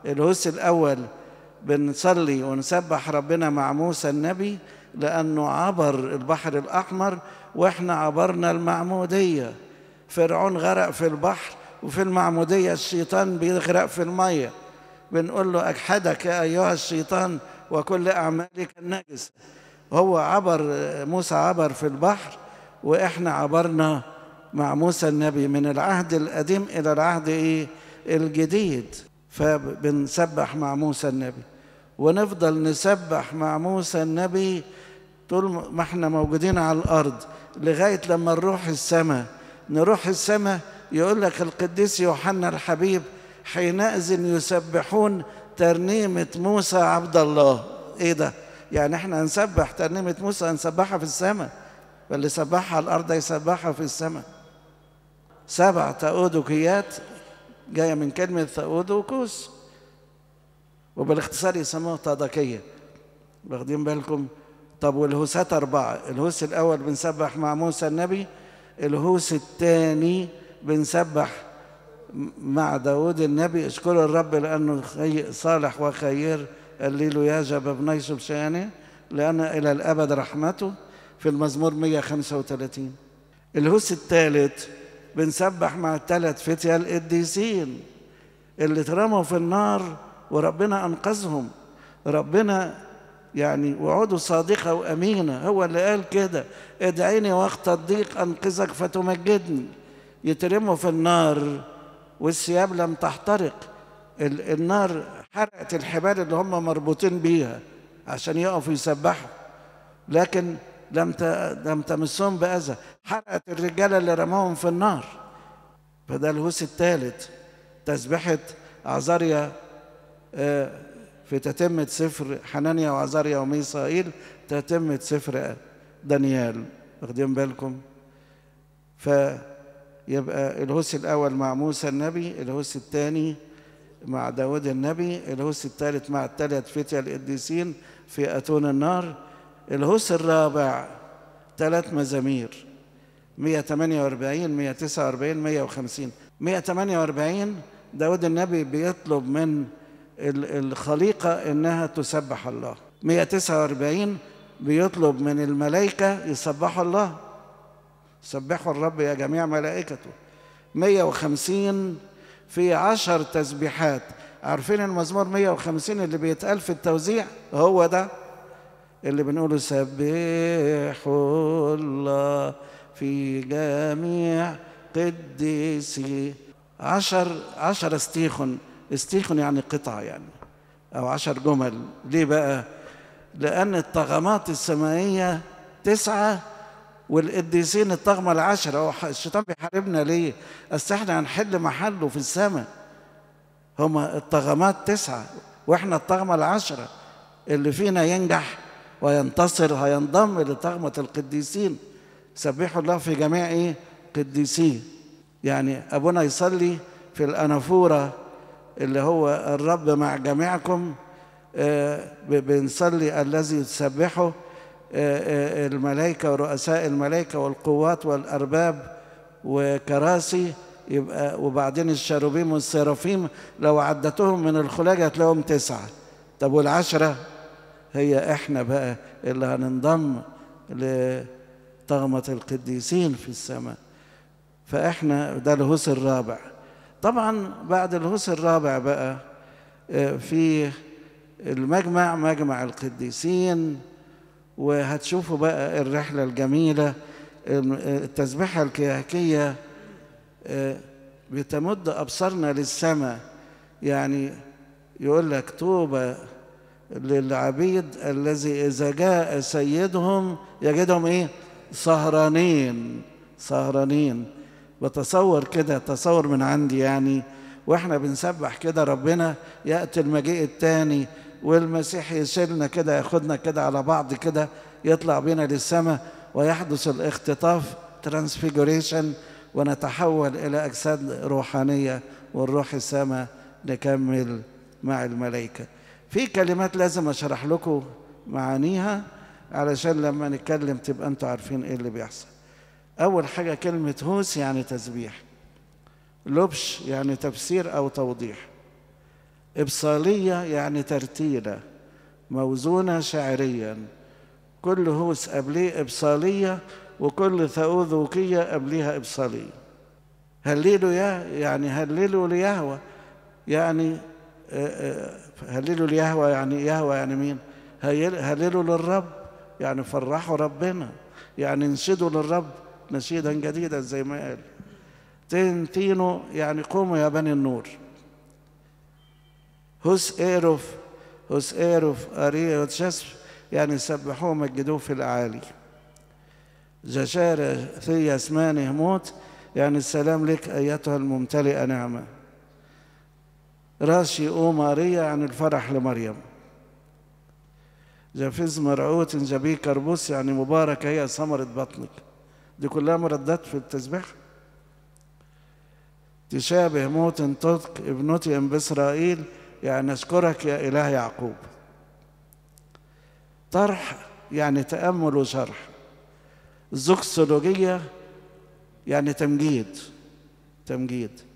الهوس الأول بنصلي ونسبح ربنا مع موسى النبي لأنه عبر البحر الأحمر وإحنا عبرنا المعمودية فرعون غرق في البحر وفي المعمودية الشيطان بيغرق في المية بنقول له أجحدك يا أيها الشيطان وكل أعمالك النجسة هو عبر موسى عبر في البحر وإحنا عبرنا مع موسى النبي من العهد القديم إلى العهد إيه الجديد فبنسبح مع موسى النبي ونفضل نسبح مع موسى النبي طول ما احنا موجودين على الأرض لغاية لما نروح السماء نروح السماء يقول لك القديس يوحنا الحبيب حينئذ يسبحون ترنيمة موسى عبد الله ايه ده يعني احنا هنسبح ترنيمة موسى هنسبحها في السماء واللي سبحها على الأرض يسبحها في السماء سبع تأودكيات جاية من كلمة تأودوكوس وبالاختصار يسموها طادكية واخدين بالكم طب والهوسات أربعة الهوس الأول بنسبح مع موسى النبي الهوس الثاني بنسبح مع داود النبي اشكر الرب لأنه صالح وخير الليل ياجب ابني سبشانه لأن إلى الأبد رحمته في المزمور 135 الهوس الثالث بنسبح مع الثلاث فتية القديسين اللي اترموا في النار وربنا أنقذهم ربنا يعني وعوده صادقة وأمينة هو اللي قال كده ادعيني وقت الضيق أنقذك فتمجدني يترموا في النار والثياب لم تحترق النار حرقت الحبال اللي هم مربوطين بيها عشان يقفوا يسبحوا لكن لم لم تمسهم بأذى حرقت الرجالة اللي رموهم في النار فده الهوس الثالث تسبحة عزاريا في تتمة سفر حنانيا وعزاريا وميسائيل تتمة سفر دانيال واخدين بالكم فيبقى الهوس الأول مع موسى النبي الهوس الثاني مع داود النبي الهوس الثالث مع الثلاث فتية القديسين في أتون النار الهوس الرابع ثلاث مزامير 148 149 150 148 داود النبي بيطلب من الخليقة إنها تسبح الله 149 بيطلب من الملائكة يسبحوا الله سبحوا الرب يا جميع ملائكته 150 في عشر تسبيحات عارفين المزمور 150 اللي بيتقال في التوزيع هو ده اللي بنقوله سبحوا الله في جميع قديسي عشر عشر استيخن استيخن يعني قطعة يعني أو عشر جمل ليه بقى لأن الطغمات السمائية تسعة والقديسين الطغمة العشرة هو الشيطان بيحاربنا ليه أصل احنا هنحل محله في السماء هما الطغمات تسعة واحنا الطغمة العشرة اللي فينا ينجح وينتصر هينضم لطغمة القديسين سبحوا الله في جميع ايه قديسيه يعني ابونا يصلي في الانافوره اللي هو الرب مع جميعكم آه بنصلي الذي يسبحه آه الملائكه ورؤساء الملائكه والقوات والارباب وكراسي يبقى وبعدين الشاروبيم والسرافيم لو عدتهم من الخلاجه هتلاقيهم تسعه طب والعشره هي احنا بقى اللي هننضم لطغمة القديسين في السماء فاحنا ده الهوس الرابع طبعا بعد الهوس الرابع بقى في المجمع مجمع القديسين وهتشوفوا بقى الرحلة الجميلة التسبيحة الكياكية بتمد أبصارنا للسماء يعني يقول لك طوبى للعبيد الذي إذا جاء سيدهم يجدهم إيه؟ سهرانين سهرانين بتصور كده تصور من عندي يعني واحنا بنسبح كده ربنا يأتي المجيء التاني والمسيح يشيلنا كده ياخدنا كده على بعض كده يطلع بينا للسماء ويحدث الاختطاف ترانسفيجوريشن ونتحول إلى أجساد روحانية والروح السماء نكمل مع الملائكة في كلمات لازم اشرح لكم معانيها علشان لما نتكلم تبقى انتوا عارفين ايه اللي بيحصل اول حاجه كلمه هوس يعني تسبيح لبش يعني تفسير او توضيح إبصالية يعني ترتيلة موزونة شعريا كل هوس قبليه إبصالية وكل ثؤوذوكية قبليها إبصالية هللوا يا يعني هللوا ليهوى يعني هللوا ليهوى يعني يهوى يعني مين هللوا للرب يعني فرحوا ربنا يعني انشدوا للرب نشيدا جديدا زي ما قال تنتينو يعني قوموا يا بني النور هس ايروف هس ايروف اريا وتشسف يعني سبحوه مجدوه في الاعالي جشارة ثي اسمانه موت يعني السلام لك ايتها الممتلئه نعمه راشي او ماريا يعني الفرح لمريم جافز مرعوت جبي كربوس يعني مبارك هي ثمرة بطنك دي كلها مردات في التسبيح تشابه موت تطق ابنتي ام باسرائيل يعني اشكرك يا اله يعقوب طرح يعني تامل وشرح الزوكسولوجيه يعني تمجيد تمجيد